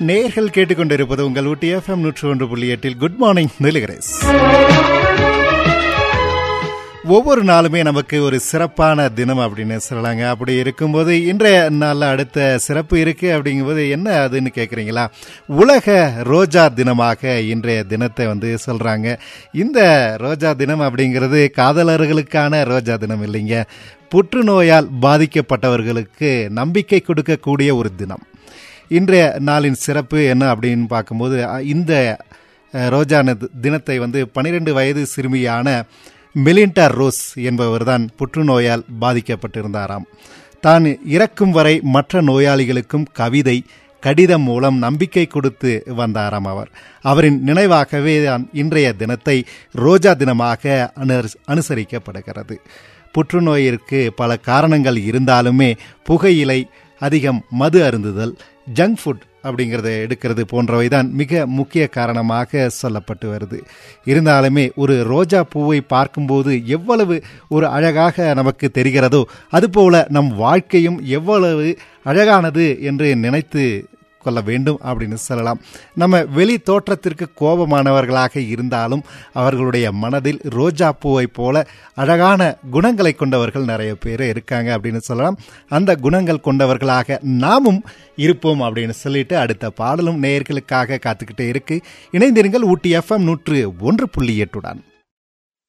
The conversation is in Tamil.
நேர்கள் கேட்டுக்கொண்டிருப்பது உங்கள் ஊட்டி எஃப்எம் நூற்று ஒன்று புள்ளி எட்டில் குட் மார்னிங் நிலுகரேஸ் ஒவ்வொரு நாளுமே நமக்கு ஒரு சிறப்பான தினம் அப்படின்னு சொல்லலாங்க அப்படி இருக்கும்போது இன்றைய நாளில் அடுத்த சிறப்பு இருக்கு அப்படிங்கும்போது என்ன அதுன்னு கேட்குறீங்களா உலக ரோஜா தினமாக இன்றைய தினத்தை வந்து சொல்றாங்க இந்த ரோஜா தினம் அப்படிங்கிறது காதலர்களுக்கான ரோஜா தினம் இல்லைங்க புற்றுநோயால் பாதிக்கப்பட்டவர்களுக்கு நம்பிக்கை கொடுக்கக்கூடிய ஒரு தினம் இன்றைய நாளின் சிறப்பு என்ன அப்படின்னு பார்க்கும்போது அ- இந்த அஹ், ரோஜா ந- தினத்தை வந்து பனிரெண்டு வயது சிறுமியான மெலிண்டா ரோஸ் என்பவர் தான் புற்றுநோயால் பாதிக்கப்பட்டிருந்தாராம் தான் இறக்கும் வரை மற்ற நோயாளிகளுக்கும் கவிதை கடிதம் மூலம் நம்பிக்கை கொடுத்து வந்தாராம் அவர் அவரின் நினைவாகவே தான் இன்றைய தினத்தை ரோஜா தினமாக அனுர்- அனுசரிக்கப்படுகிறது புற்றுநோயிற்கு பல காரணங்கள் இருந்தாலுமே புகையிலை அதிகம் மது அருந்துதல் ஜங்க் ஃபுட் அப்படிங்கிறத எடுக்கிறது போன்றவை தான் மிக முக்கிய காரணமாக சொல்லப்பட்டு வருது இருந்தாலுமே ஒரு ரோஜா பூவை பார்க்கும்போது எவ்வளவு ஒரு அழகாக நமக்கு தெரிகிறதோ அதுபோல நம் வாழ்க்கையும் எவ்வளவு அழகானது என்று நினைத்து கொள்ள வேண்டும் அப்படின்னு சொல்லலாம் நம்ம வெளி தோற்றத்திற்கு கோபமானவர்களாக இருந்தாலும் அவர்களுடைய மனதில் ரோஜா பூவை போல அழகான குணங்களை கொண்டவர்கள் நிறைய பேர் இருக்காங்க அப்படின்னு சொல்லலாம் அந்த குணங்கள் கொண்டவர்களாக நாமும் இருப்போம் அப்படின்னு சொல்லிட்டு அடுத்த பாடலும் நேயர்களுக்காக காத்துக்கிட்டே இருக்கு இணைந்திருங்கள் ஊட்டி எஃப்எம் நூற்று ஒன்று புள்ளி எட்டுடன்